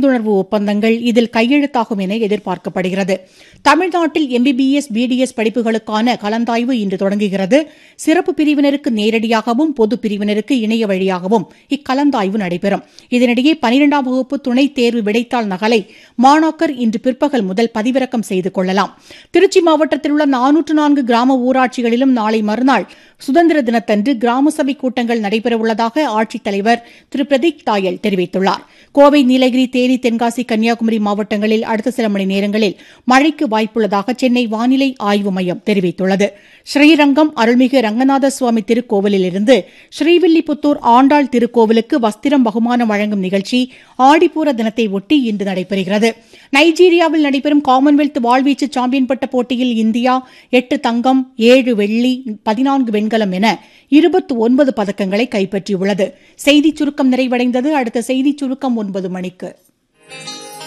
புரிந்துணர்வு ஒப்பந்தங்கள் இதில் கையெழுத்தாகும் என எதிர்பார்க்கப்படுகிறது தமிழ்நாட்டில் எம்பிபிஎஸ் பிடிஎஸ் படிப்புகளுக்கான கலந்தாய்வு இன்று தொடங்குகிறது சிறப்பு பிரிவினருக்கு நேரடியாகவும் பொது பிரிவினருக்கு இணைய வழியாகவும் இக்கலந்தாய்வு நடைபெறும் இதனிடையே பனிரெண்டாம் வகுப்பு துணைத் தேர்வு விடைத்தாள் நகலை மாணாக்கர் இன்று பிற்பகல் முதல் பதிவிறக்கம் செய்து கொள்ளலாம் திருச்சி மாவட்டத்தில் உள்ள நானூற்று நான்கு கிராம ஊராட்சிகளிலும் நாளை மறுநாள் சுதந்திர தினத்தன்று கிராம சபை கூட்டங்கள் நடைபெறவுள்ளதாக ஆட்சித்தலைவர் திரு பிரதீப் தாயல் தெரிவித்துள்ளார் கோவை நீலகிரி தேனி தென்காசி கன்னியாகுமரி மாவட்டங்களில் அடுத்த சில மணி நேரங்களில் மழைக்கு வாய்ப்புள்ளதாக சென்னை வானிலை ஆய்வு மையம் தெரிவித்துள்ளது ஸ்ரீரங்கம் அருள்மிகு ரங்கநாத சுவாமி திருக்கோவிலிலிருந்து ஸ்ரீவில்லிபுத்தூர் ஆண்டாள் திருக்கோவிலுக்கு வஸ்திரம் பகுமானம் வழங்கும் நிகழ்ச்சி ஆடிப்பூர தினத்தை ஒட்டி இன்று நடைபெறுகிறது நைஜீரியாவில் நடைபெறும் காமன்வெல்த் வாழ்வீச்சு சாம்பியன் பட்ட போட்டியில் இந்தியா எட்டு தங்கம் ஏழு வெள்ளி பதினான்கு வெண்கலம் என இருபத்தி ஒன்பது பதக்கங்களை கைப்பற்றியுள்ளது செய்திச் சுருக்கம் நிறைவடைந்தது அடுத்த செய்திச் சுருக்கம் ஒன்பது மணிக்கு